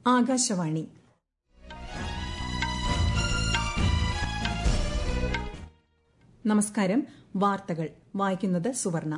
ആകാശവാണി നമസ്കാരം വാർത്തകൾ വായിക്കുന്നത് സുവർണ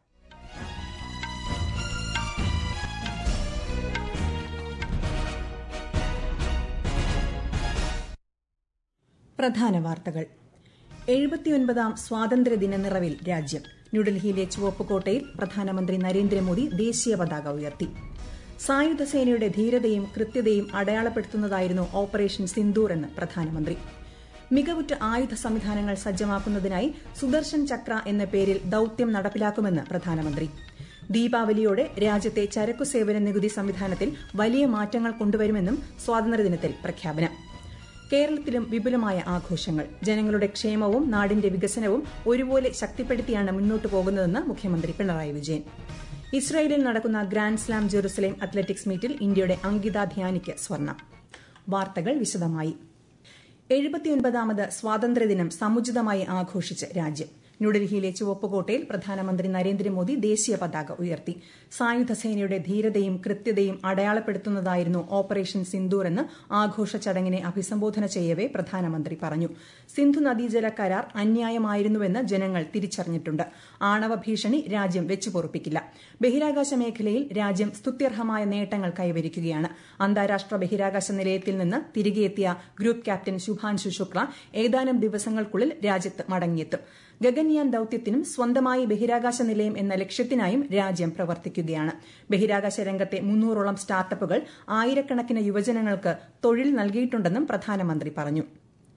പ്രധാന വാർത്തകൾ എഴുപത്തിയൊൻപതാം സ്വാതന്ത്ര്യദിന നിറവിൽ രാജ്യം ന്യൂഡൽഹിയിലെ ചുവപ്പുകോട്ടയിൽ പ്രധാനമന്ത്രി നരേന്ദ്രമോദി ദേശീയ പതാക ഉയർത്തി സായുധ സേനയുടെ ധീരതയും കൃത്യതയും അടയാളപ്പെടുത്തുന്നതായിരുന്നു ഓപ്പറേഷൻ സിന്ദൂർ എന്ന് പ്രധാനമന്ത്രി മികവുറ്റ ആയുധ സംവിധാനങ്ങൾ സജ്ജമാക്കുന്നതിനായി സുദർശൻ ചക്ര എന്ന പേരിൽ ദൌത്യം നടപ്പിലാക്കുമെന്ന് പ്രധാനമന്ത്രി ദീപാവലിയോടെ രാജ്യത്തെ ചരക്കു സേവന നികുതി സംവിധാനത്തിൽ വലിയ മാറ്റങ്ങൾ കൊണ്ടുവരുമെന്നും സ്വാതന്ത്ര്യദിനത്തിൽ പ്രഖ്യാപനം കേരളത്തിലും വിപുലമായ ആഘോഷങ്ങൾ ജനങ്ങളുടെ ക്ഷേമവും നാടിന്റെ വികസനവും ഒരുപോലെ ശക്തിപ്പെടുത്തിയാണ് മുന്നോട്ടു പോകുന്നതെന്ന് മുഖ്യമന്ത്രി പിണറായി വിജയൻ ഇസ്രായേലിൽ നടക്കുന്ന ഗ്രാൻഡ് സ്ലാം ജെറുസലേം അത്ലറ്റിക്സ് മീറ്റിൽ ഇന്ത്യയുടെ അങ്കിത ധ്യാനിക്ക് സ്വർണം വാർത്തകൾ വിശദമായി എഴുപത്തിയൊൻപതാമത് സ്വാതന്ത്ര്യദിനം സമുചിതമായി ആഘോഷിച്ച് രാജ്യം ന്യൂഡൽഹിയിലെ ചുവപ്പുകോട്ടയിൽ പ്രധാനമന്ത്രി നരേന്ദ്രമോദി ദേശീയ പതാക ഉയർത്തി സായുധ സേനയുടെ ധീരതയും കൃത്യതയും അടയാളപ്പെടുത്തുന്നതായിരുന്നു ഓപ്പറേഷൻ സിന്ദൂർ എന്ന് ആഘോഷ ചടങ്ങിനെ അഭിസംബോധന ചെയ്യവെ പ്രധാനമന്ത്രി പറഞ്ഞു സിന്ധു നദീജല കരാർ അന്യായമായിരുന്നുവെന്ന് ജനങ്ങൾ തിരിച്ചറിഞ്ഞിട്ടുണ്ട് ആണവ ഭീഷണി രാജ്യം വെച്ചുപൊറുപ്പിക്കില്ല ബഹിരാകാശ മേഖലയിൽ രാജ്യം സ്തുത്യർഹമായ നേട്ടങ്ങൾ കൈവരിക്കുകയാണ് അന്താരാഷ്ട്ര ബഹിരാകാശ നിലയത്തിൽ നിന്ന് തിരികെയെത്തിയ ഗ്രൂപ്പ് ക്യാപ്റ്റൻ ശുഭാൻശു ശുക്ല ഏതാനും ദിവസങ്ങൾക്കുള്ളിൽ രാജ്യത്ത് മടങ്ങിയെത്തും ഗഗൻയാൻ ദൌത്യത്തിനും സ്വന്തമായി ബഹിരാകാശ നിലയം എന്ന ലക്ഷ്യത്തിനായും രാജ്യം പ്രവർത്തിക്കുകയാണ് ബഹിരാകാശ രംഗത്തെ മുന്നൂറോളം സ്റ്റാർട്ടപ്പുകൾ ആയിരക്കണക്കിന് യുവജനങ്ങൾക്ക് തൊഴിൽ നൽകിയിട്ടുണ്ടെന്നും പ്രധാനമന്ത്രി പറഞ്ഞു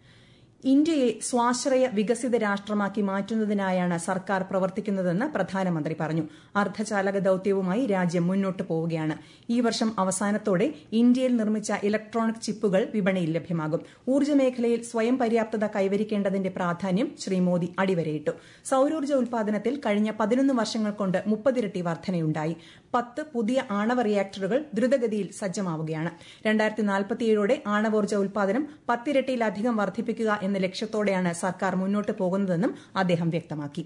ഇന്ത്യയെ സ്വാശ്രയ വികസിത രാഷ്ട്രമാക്കി മാറ്റുന്നതിനായാണ് സർക്കാർ പ്രവർത്തിക്കുന്നതെന്ന് പ്രധാനമന്ത്രി പറഞ്ഞു അർദ്ധചാലക ദൌത്യവുമായി രാജ്യം മുന്നോട്ട് പോവുകയാണ് ഈ വർഷം അവസാനത്തോടെ ഇന്ത്യയിൽ നിർമ്മിച്ച ഇലക്ട്രോണിക് ചിപ്പുകൾ വിപണിയിൽ ലഭ്യമാകും ഊർജ്ജ മേഖലയിൽ സ്വയം പര്യാപ്തത കൈവരിക്കേണ്ടതിന്റെ പ്രാധാന്യം ശ്രീ മോദി അടിവരയിട്ടു സൌരോർജ്ജ ഉൽപാദനത്തിൽ കഴിഞ്ഞ പതിനൊന്ന് വർഷങ്ങൾ കൊണ്ട് മുപ്പതിരട്ടി വർധനയുണ്ടായി പത്ത് പുതിയ ആണവ റിയാക്ടറുകൾ ദ്രുതഗതിയിൽ സജ്ജമാവുകയാണ് രണ്ടായിരത്തി നാൽപ്പത്തിയേഴോടെ ആണവോർജ്ജ ഉൽപാദനം പത്തിരട്ടിയിലധികം വർദ്ധിപ്പിക്കുക എന്ന ലക്ഷ്യത്തോടെയാണ് സർക്കാർ മുന്നോട്ട് പോകുന്നതെന്നും അദ്ദേഹം വ്യക്തമാക്കി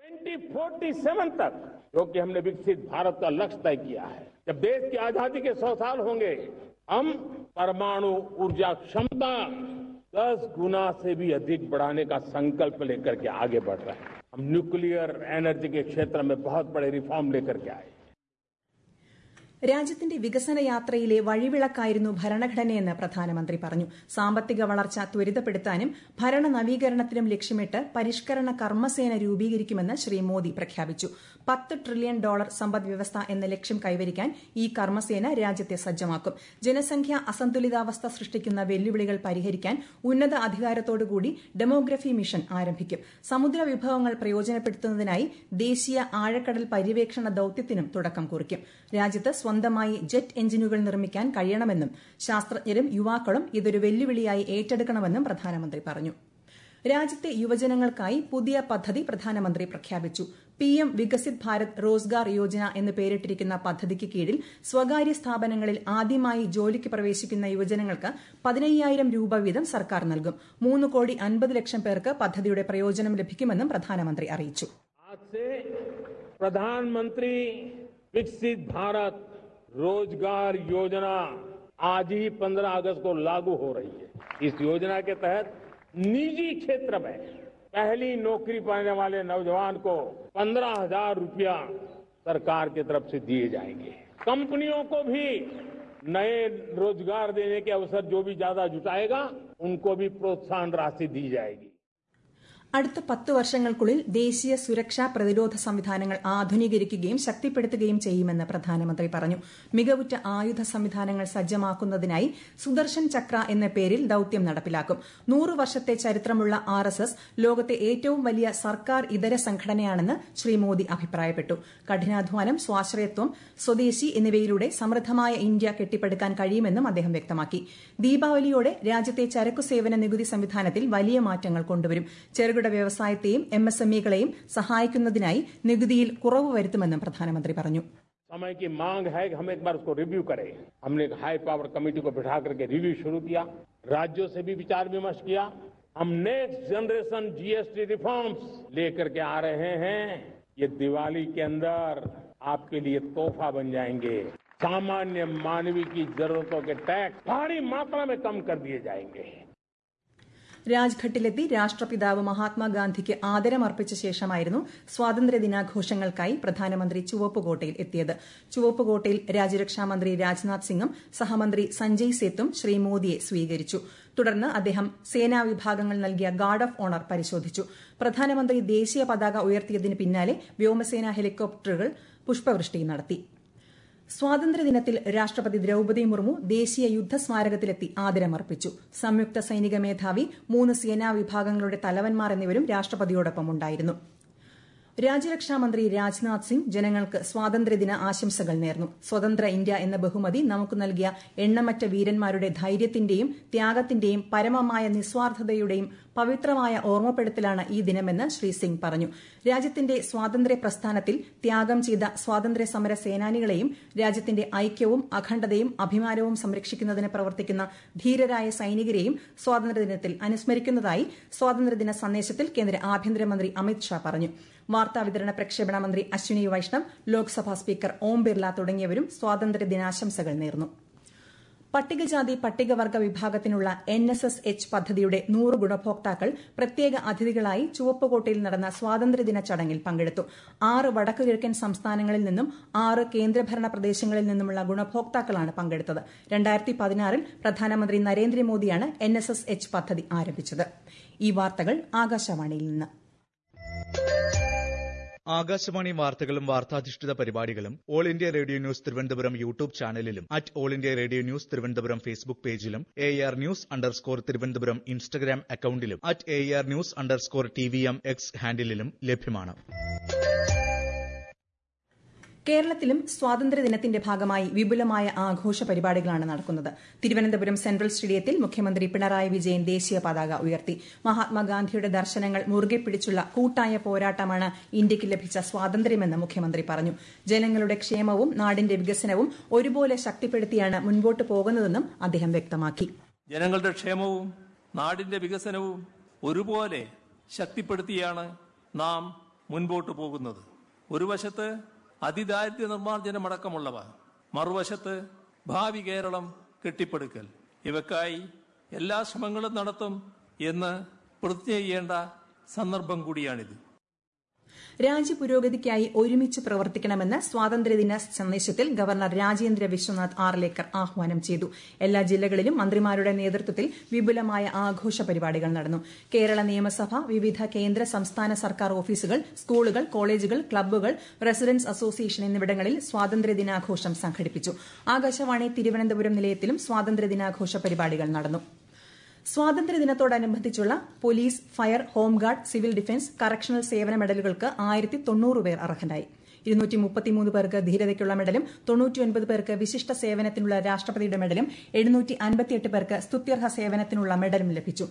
2047 तक जो कि हमने विकसित भारत का लक्ष्य तय किया है जब देश की आजादी के सौ साल होंगे हम परमाणु ऊर्जा क्षमता दस गुना से भी अधिक बढ़ाने का संकल्प लेकर के आगे बढ़ रहे हैं हम न्यूक्लियर एनर्जी के क्षेत्र में बहुत बड़े रिफॉर्म लेकर के आए രാജ്യത്തിന്റെ വികസന യാത്രയിലെ വഴിവിളക്കായിരുന്നു ഭരണഘടനയെന്ന് പ്രധാനമന്ത്രി പറഞ്ഞു സാമ്പത്തിക വളർച്ച ത്വരിതപ്പെടുത്താനും ഭരണ നവീകരണത്തിനും ലക്ഷ്യമിട്ട് പരിഷ്കരണ കർമ്മസേന രൂപീകരിക്കുമെന്ന് ശ്രീ മോദി പ്രഖ്യാപിച്ചു പത്ത് ട്രില്യൺ ഡോളർ സമ്പദ് വ്യവസ്ഥ എന്ന ലക്ഷ്യം കൈവരിക്കാൻ ഈ കർമ്മസേന രാജ്യത്തെ സജ്ജമാക്കും ജനസംഖ്യ അസന്തുലിതാവസ്ഥ സൃഷ്ടിക്കുന്ന വെല്ലുവിളികൾ പരിഹരിക്കാൻ ഉന്നത അധികാരത്തോടുകൂടി ഡെമോഗ്രഫി മിഷൻ ആരംഭിക്കും സമുദ്ര വിഭവങ്ങൾ പ്രയോജനപ്പെടുത്തുന്നതിനായി ദേശീയ ആഴക്കടൽ പര്യവേക്ഷണ ദൌത്യത്തിനും തുടക്കം കുറിക്കും രാജ്യത്ത് സ്വന്തമായി ജെറ്റ് എഞ്ചിനുകൾ നിർമ്മിക്കാൻ കഴിയണമെന്നും ശാസ്ത്രജ്ഞരും യുവാക്കളും ഇതൊരു വെല്ലുവിളിയായി ഏറ്റെടുക്കണമെന്നും പ്രധാനമന്ത്രി പറഞ്ഞു രാജ്യത്തെ യുവജനങ്ങൾക്കായി പുതിയ പദ്ധതി പ്രധാനമന്ത്രി പ്രഖ്യാപിച്ചു പിഎം വികസിത് ഭാരത് റോസ്ഗാർ യോജന എന്ന് പേരിട്ടിരിക്കുന്ന പദ്ധതിക്ക് കീഴിൽ സ്വകാര്യ സ്ഥാപനങ്ങളിൽ ആദ്യമായി ജോലിക്ക് പ്രവേശിക്കുന്ന യുവജനങ്ങൾക്ക് പതിനയ്യായിരം രൂപ വീതം സർക്കാർ നൽകും മൂന്ന് കോടി അൻപത് ലക്ഷം പേർക്ക് പദ്ധതിയുടെ പ്രയോജനം ലഭിക്കുമെന്നും പ്രധാനമന്ത്രി അറിയിച്ചു प्रधानमंत्री विकसित भारत रोजगार योजना आज ही 15 अगस्त को लागू हो रही है इस योजना के तहत निजी क्षेत्र में पहली नौकरी पाने वाले नौजवान को पंद्रह हजार रुपया सरकार की तरफ से दिए जाएंगे कंपनियों को भी नए रोजगार देने के अवसर जो भी ज्यादा जुटाएगा उनको भी प्रोत्साहन राशि दी जाएगी അടുത്ത പത്ത് വർഷങ്ങൾക്കുള്ളിൽ ദേശീയ സുരക്ഷാ പ്രതിരോധ സംവിധാനങ്ങൾ ആധുനീകരിക്കുകയും ശക്തിപ്പെടുത്തുകയും ചെയ്യുമെന്ന് പ്രധാനമന്ത്രി പറഞ്ഞു മികവുറ്റ ആയുധ സംവിധാനങ്ങൾ സജ്ജമാക്കുന്നതിനായി സുദർശൻ ചക്ര എന്ന പേരിൽ ദൌത്യം നടപ്പിലാക്കും നൂറ് വർഷത്തെ ചരിത്രമുള്ള ആർ എസ് എസ് ലോകത്തെ ഏറ്റവും വലിയ സർക്കാർ ഇതര സംഘടനയാണെന്ന് ശ്രീ മോദി അഭിപ്രായപ്പെട്ടു കഠിനാധ്വാനം സ്വാശ്രയത്വം സ്വദേശി എന്നിവയിലൂടെ സമൃദ്ധമായ ഇന്ത്യ കെട്ടിപ്പടുക്കാൻ കഴിയുമെന്നും അദ്ദേഹം വ്യക്തമാക്കി ദീപാവലിയോടെ രാജ്യത്തെ ചരക്കു സേവന നികുതി സംവിധാനത്തിൽ വലിയ മാറ്റങ്ങൾ കൊണ്ടുവരും ചെറുകിട വ്യവസായത്തെയും എം എസ് എം ഇകളെയും സഹായിക്കുന്നതിനായി നികുതിയിൽ കുറവ് വരുത്തുമെന്നും പ്രധാനമന്ത്രി പറഞ്ഞു समय की मांग है कि हम एक बार उसको रिव्यू करें हमने एक हाई पावर कमेटी को बिठा करके रिव्यू शुरू किया राज्यों से भी विचार विमर्श किया हम नेक्स्ट जनरेशन जीएसटी रिफॉर्म्स लेकर के आ रहे हैं ये दिवाली के अंदर आपके लिए तोहफा बन जाएंगे सामान्य मानवीय की जरूरतों के टैक्स भारी मात्रा में कम कर दिए जाएंगे രാജ്ഘട്ടിലെത്തി രാഷ്ട്രപിതാവ് മഹാത്മാഗാന്ധിക്ക് ആദരമർപ്പിച്ച ശേഷമായിരുന്നു സ്വാതന്ത്ര്യ ദിനാഘോഷങ്ങൾക്കായി പ്രധാനമന്ത്രി ചുവപ്പുകോട്ടയിൽ എത്തിയത് ചുവപ്പുകോട്ടയിൽ രാജ്യരക്ഷാമന്ത്രി രാജ്നാഥ് സിംഗും സഹമന്ത്രി സഞ്ജയ് സേത്തും ശ്രീ മോദിയെ സ്വീകരിച്ചു തുടർന്ന് അദ്ദേഹം സേനാ വിഭാഗങ്ങൾ നൽകിയ ഗാർഡ് ഓഫ് ഓണർ പരിശോധിച്ചു പ്രധാനമന്ത്രി ദേശീയ പതാക ഉയർത്തിയതിന് പിന്നാലെ വ്യോമസേന ഹെലികോപ്റ്ററുകൾ പുഷ്പവൃഷ്ടി നടത്തി സ്വാതന്ത്ര്യദിനത്തിൽ രാഷ്ട്രപതി ദ്രൌപദി മുർമു ദേശീയ യുദ്ധസ്മാരകത്തിലെത്തി ആദരമർപ്പിച്ചു സംയുക്ത സൈനിക മേധാവി മൂന്ന് സേനാ വിഭാഗങ്ങളുടെ തലവന്മാർ എന്നിവരും രാഷ്ട്രപതിയോടൊപ്പം ഉണ്ടായിരുന്നു രാജ്യരക്ഷാമന്ത്രി രാജ്നാഥ് സിംഗ് ജനങ്ങൾക്ക് സ്വാതന്ത്ര്യദിന ആശംസകൾ നേർന്നു സ്വതന്ത്ര ഇന്ത്യ എന്ന ബഹുമതി നമുക്ക് നൽകിയ എണ്ണമറ്റ വീരന്മാരുടെ ധൈര്യത്തിന്റെയും ത്യാഗത്തിന്റെയും പരമമായ നിസ്വാർത്ഥതയുടെയും പവിത്രമായ ഓർമ്മപ്പെടുത്തലാണ് ഈ ദിനമെന്ന് ശ്രീ സിംഗ് പറഞ്ഞു രാജ്യത്തിന്റെ സ്വാതന്ത്ര്യ പ്രസ്ഥാനത്തിൽ ത്യാഗം ചെയ്ത സ്വാതന്ത്ര്യ സമര സേനാനികളെയും രാജ്യത്തിന്റെ ഐക്യവും അഖണ്ഡതയും അഭിമാനവും സംരക്ഷിക്കുന്നതിന് പ്രവർത്തിക്കുന്ന ധീരരായ സൈനികരെയും സ്വാതന്ത്ര്യദിനത്തിൽ അനുസ്മരിക്കുന്നതായി സ്വാതന്ത്ര്യദിന സന്ദേശത്തിൽ കേന്ദ്ര ആഭ്യന്തരമന്ത്രി അമിത് ഷാ പറഞ്ഞു വാർത്താവിതരണ പ്രക്ഷേപണ മന്ത്രി അശ്വിനി വൈഷ്ണവ് ലോക്സഭാ സ്പീക്കർ ഓം ബിർല തുടങ്ങിയവരും സ്വാതന്ത്ര്യദിനാശംസകൾ നേർന്നു പട്ടികജാതി പട്ടികവർഗ വിഭാഗത്തിനുള്ള എൻ എസ് എസ് എച്ച് പദ്ധതിയുടെ നൂറ് ഗുണഭോക്താക്കൾ പ്രത്യേക അതിഥികളായി ചുവപ്പുകോട്ടയിൽ നടന്ന സ്വാതന്ത്ര്യദിന ചടങ്ങിൽ പങ്കെടുത്തു ആറ് വടക്കുകിഴക്കൻ സംസ്ഥാനങ്ങളിൽ നിന്നും ആറ് കേന്ദ്രഭരണ പ്രദേശങ്ങളിൽ നിന്നുമുള്ള ഗുണഭോക്താക്കളാണ് പങ്കെടുത്തത് രണ്ടായിരത്തി പതിനാറിൽ പ്രധാനമന്ത്രി നരേന്ദ്രമോദിയാണ് എൻ എസ് എസ് എച്ച് പദ്ധതി ആരംഭിച്ചത് ഈ വാർത്തകൾ ആകാശവാണിയിൽ നിന്ന് ആകാശവാണി വാർത്തകളും വാർത്താധിഷ്ഠിത പരിപാടികളും All India Radio News Thiruvananthapuram YouTube ചാനലിലും at All India Radio News Thiruvananthapuram Facebook പേജിലും A R news underscore Thiruvananthapuram Instagram അക്കൌണ്ടിലും at A R news underscore T V M X ഹാൻഡിലും ലഭ്യമാണ് കേരളത്തിലും സ്വാതന്ത്ര്യദിനത്തിന്റെ ഭാഗമായി വിപുലമായ ആഘോഷ പരിപാടികളാണ് നടക്കുന്നത് തിരുവനന്തപുരം സെൻട്രൽ സ്റ്റേഡിയത്തിൽ മുഖ്യമന്ത്രി പിണറായി വിജയൻ ദേശീയ പതാക ഉയർത്തി മഹാത്മാഗാന്ധിയുടെ ദർശനങ്ങൾ മുറുകെ പിടിച്ചുള്ള കൂട്ടായ പോരാട്ടമാണ് ഇന്ത്യയ്ക്ക് ലഭിച്ച സ്വാതന്ത്ര്യമെന്ന് മുഖ്യമന്ത്രി പറഞ്ഞു ജനങ്ങളുടെ ക്ഷേമവും നാടിന്റെ വികസനവും ഒരുപോലെ ശക്തിപ്പെടുത്തിയാണ് മുൻപോട്ട് പോകുന്നതെന്നും അദ്ദേഹം വ്യക്തമാക്കി ജനങ്ങളുടെ ക്ഷേമവും നാടിന്റെ വികസനവും ഒരുപോലെ ശക്തിപ്പെടുത്തിയാണ് നാം മുൻപോട്ട് പോകുന്നത് ഒരു വശത്ത് അതിദാരിദ്ര്യ നിർമ്മാർജ്ജനമടക്കമുള്ളവ മറുവശത്ത് ഭാവി കേരളം കെട്ടിപ്പടുക്കൽ ഇവക്കായി എല്ലാ ശ്രമങ്ങളും നടത്തും എന്ന് പ്രതിജ്ഞ ചെയ്യേണ്ട സന്ദർഭം കൂടിയാണിത് രാജ്യപുരോഗതിക്കായി ഒരുമിച്ച് പ്രവർത്തിക്കണമെന്ന് സ്വാതന്ത്ര്യദിന സന്ദേശത്തിൽ ഗവർണർ രാജേന്ദ്ര വിശ്വനാഥ് ആർലേക്കർ ആഹ്വാനം ചെയ്തു എല്ലാ ജില്ലകളിലും മന്ത്രിമാരുടെ നേതൃത്വത്തിൽ വിപുലമായ ആഘോഷ പരിപാടികൾ നടന്നു കേരള നിയമസഭ വിവിധ കേന്ദ്ര സംസ്ഥാന സർക്കാർ ഓഫീസുകൾ സ്കൂളുകൾ കോളേജുകൾ ക്ലബ്ബുകൾ റെസിഡൻസ് അസോസിയേഷൻ എന്നിവിടങ്ങളിൽ സ്വാതന്ത്ര്യദിനാഘോഷം സംഘടിപ്പിച്ചു ആകാശവാണി തിരുവനന്തപുരം നിലയത്തിലും സ്വാതന്ത്ര്യദിനാഘോഷ പരിപാടികൾ നടന്നു സ്വാതന്ത്ര്യദിനത്തോടനുബന്ധിച്ചുള്ള police fire home guard civil defence correctional സേവന മെഡലുകൾക്ക് ആയിരത്തി തൊണ്ണൂറ് പേർ അർഹരായി ഇരുന്നൂറ്റി മുപ്പത്തിമൂന്ന് പേർക്ക് ധീരതയ്ക്കുള്ള മെഡലും തൊണ്ണൂറ്റിയൊൻപത് പേർക്ക് വിശിഷ്ട സേവനത്തിനുള്ള രാഷ്ട്രപതിയുടെ മെഡലും എഴുന്നൂറ്റി അൻപത്തിയെട്ട് പേർക്ക് സ്തുത്യർഹ സേവനത്തിനുള്ള മെഡലും ലഭിച്ചു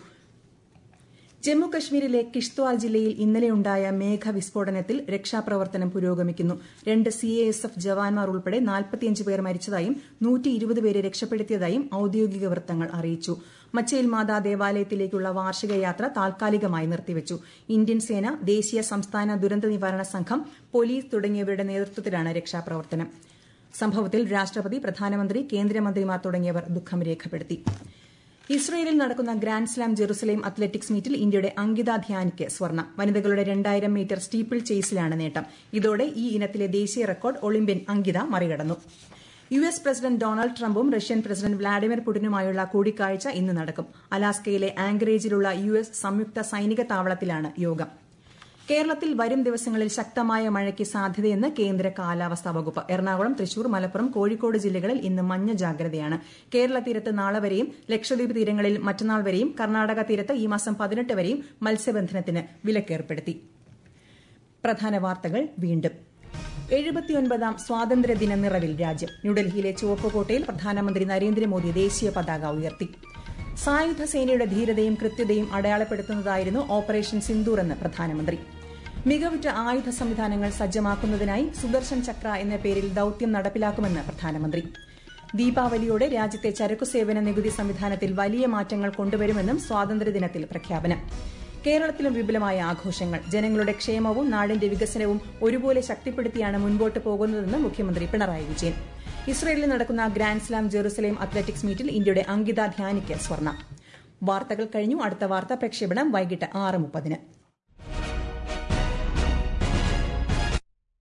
ജമ്മു കശ്മീരിലെ കിഷ്ത്വാർ ജില്ലയിൽ ഇന്നലെയുണ്ടായ മേഘവിസ്ഫോടനത്തിൽ രക്ഷാപ്രവർത്തനം പുരോഗമിക്കുന്നു രണ്ട് സി എ എസ് എഫ് ജവാന്മാർ ഉൾപ്പെടെ നാൽപ്പത്തിയഞ്ച് പേർ മരിച്ചതായും നൂറ്റി ഇരുപത് പേരെ രക്ഷപ്പെടുത്തിയതായും ഔദ്യോഗിക വൃത്തങ്ങൾ അറിയിച്ചു മച്ചയിൽ മാതാ ദേവാലയത്തിലേക്കുള്ള വാർഷിക യാത്ര താൽക്കാലികമായി നിർത്തിവച്ചു ഇന്ത്യൻ സേന ദേശീയ സംസ്ഥാന ദുരന്ത നിവാരണ സംഘം പോലീസ് തുടങ്ങിയവരുടെ നേതൃത്വത്തിലാണ് രക്ഷാപ്രവർത്തനം സംഭവത്തിൽ രാഷ്ട്രപതി പ്രധാനമന്ത്രി കേന്ദ്രമന്ത്രിമാർ തുടങ്ങിയവർ ദുഃഖം രേഖപ്പെടുത്തി ഇസ്രയേലിൽ നടക്കുന്ന ഗ്രാൻഡ്സ്ലാം ജെറുസലേം അത്ലറ്റിക്സ് മീറ്റിൽ ഇന്ത്യയുടെ അങ്കിത ധ്യാനിക്ക് സ്വർണം വനിതകളുടെ രണ്ടായിരം മീറ്റർ സ്റ്റീപ്പിൾ ചേസിലാണ് നേട്ടം ഇതോടെ ഈ ഇനത്തിലെ ദേശീയ റെക്കോർഡ് ഒളിമ്പ്യൻ അങ്കിത മറികടന്നു യു എസ് പ്രസിഡന്റ് ഡൊണാൾഡ് ട്രംപും റഷ്യൻ പ്രസിഡന്റ് വ്ളാഡിമിർ പുടിനുമായുള്ള കൂടിക്കാഴ്ച ഇന്ന് നടക്കും അലാസ്കയിലെ ആങ്കറേജിലുള്ള യു എസ് സംയുക്ത സൈനിക താവളത്തിലാണ് യോഗം കേരളത്തിൽ വരും ദിവസങ്ങളിൽ ശക്തമായ മഴയ്ക്ക് സാധ്യതയെന്ന് കേന്ദ്ര കാലാവസ്ഥാ വകുപ്പ് എറണാകുളം തൃശൂർ മലപ്പുറം കോഴിക്കോട് ജില്ലകളിൽ ഇന്ന് മഞ്ഞ ജാഗ്രതയാണ് കേരള തീരത്ത് നാളെ വരെയും ലക്ഷദ്വീപ് തീരങ്ങളിൽ മറ്റന്നാൾ വരെയും കർണാടക തീരത്ത് ഈ മാസം പതിനെട്ട് വരെയും മത്സ്യബന്ധനത്തിന് വിലക്കേർപ്പെടുത്തി പ്രധാന വാർത്തകൾ വീണ്ടും എഴുപത്തിയൊൻപതാം സ്വാതന്ത്ര്യദിന നിറവിൽ രാജ്യം ന്യൂഡൽഹിയിലെ ചുവപ്പുകോട്ടയിൽ പ്രധാനമന്ത്രി നരേന്ദ്രമോദി ദേശീയ പതാക ഉയർത്തി സായുധ സേനയുടെ ധീരതയും കൃത്യതയും അടയാളപ്പെടുത്തുന്നതായിരുന്നു ഓപ്പറേഷൻ സിന്ദൂർ എന്ന് പ്രധാനമന്ത്രി മികവുറ്റ ആയുധ സംവിധാനങ്ങൾ സജ്ജമാക്കുന്നതിനായി സുദർശൻ ചക്ര എന്ന പേരിൽ ദൌത്യം നടപ്പിലാക്കുമെന്ന് പ്രധാനമന്ത്രി ദീപാവലിയോടെ രാജ്യത്തെ ചരക്കു സേവന നികുതി സംവിധാനത്തിൽ വലിയ മാറ്റങ്ങൾ കൊണ്ടുവരുമെന്നും സ്വാതന്ത്ര്യദിനത്തിൽ പ്രഖ്യാപനം കേരളത്തിലും വിപുലമായ ആഘോഷങ്ങൾ ജനങ്ങളുടെ ക്ഷേമവും നാടിന്റെ വികസനവും ഒരുപോലെ ശക്തിപ്പെടുത്തിയാണ് മുൻപോട്ട് പോകുന്നതെന്ന് മുഖ്യമന്ത്രി പിണറായി വിജയൻ ഇസ്രയേലിൽ നടക്കുന്ന ഗ്രാൻഡ് സ്ലാം ജെറുസലേം അത്ലറ്റിക്സ് മീറ്റിൽ ഇന്ത്യയുടെ അങ്കിത ധ്യാനിക്ക് സ്വർണം വാർത്തകൾ കഴിഞ്ഞു അടുത്ത വാർത്താ പ്രക്ഷേപണം വൈകിട്ട് ആറ് മുപ്പതിന്